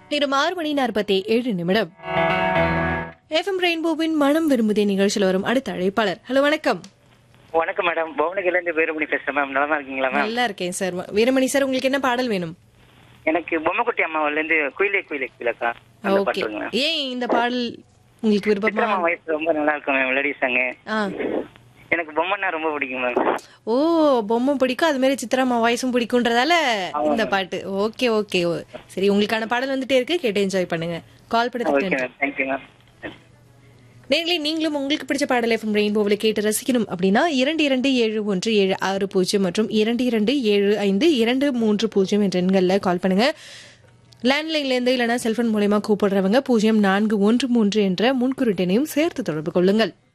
நேரம் ஆறு மணி நாற்பத்தி ஏழு நிமிடம் எஃப்எம் ரெயின்போவின் மனம் விரும்புதே நிகழ்ச்சியில் வரும் அடுத்த அழைப்பாளர் ஹலோ வணக்கம் வணக்கம் மேடம் பவனகில இருந்து வீரமணி பேசுறேன் மேம் நலமா இருக்கீங்களா மேம் நல்லா இருக்கேன் சார் வீரமணி சார் உங்களுக்கு என்ன பாடல் வேணும் எனக்கு பொம்மைக்குட்டி அம்மாவில இருந்து குயிலே குயிலே குயிலக்கா அந்த ஓகே பாட்டுங்க மேம் ஏன் இந்த பாடல் உங்களுக்கு விருப்பமா சித்ராமா வயசு ரொம்ப நல்லா இருக்கும் மேம் மெலடி சாங் ஆ எனக்கு பொம்மைன்னா ரொம்ப பிடிக்கும் மேம் ஓ பொம்மை பிடிக்கும் அது மாதிரி சித்ராமா வாய்ஸும் பிடிக்கும்ன்றதால இந்த பாட்டு ஓகே ஓகே ஓ. சரி உங்களுக்கான பாடல் வந்துட்டே இருக்கு கேட்டு என்ஜாய் பண்ணுங்க கால் ஓகே பண்ணதுக்கு மேம் தேங்க்யூ மேம் நேர்களே நீங்களும் உங்களுக்கு பிடிச்ச பாடல் எஃப்எம் ரெயின்போவில் கேட்டு ரசிக்கணும் அப்படின்னா இரண்டு இரண்டு ஏழு ஒன்று ஏழு ஆறு பூஜ்ஜியம் மற்றும் இரண்டு இரண்டு ஏழு ஐந்து இரண்டு மூன்று பூஜ்ஜியம் என்ற எண்களில் கால் பண்ணுங்க லேண்ட்லைன்லேருந்து இல்லைனா செல்போன் மூலயமா கூப்பிடுறவங்க பூஜ்ஜியம் நான்கு ஒன்று மூன்று என்ற முன்குறிட்டனையும் சேர்த்து தொடர்பு கொள்ளுங்கள்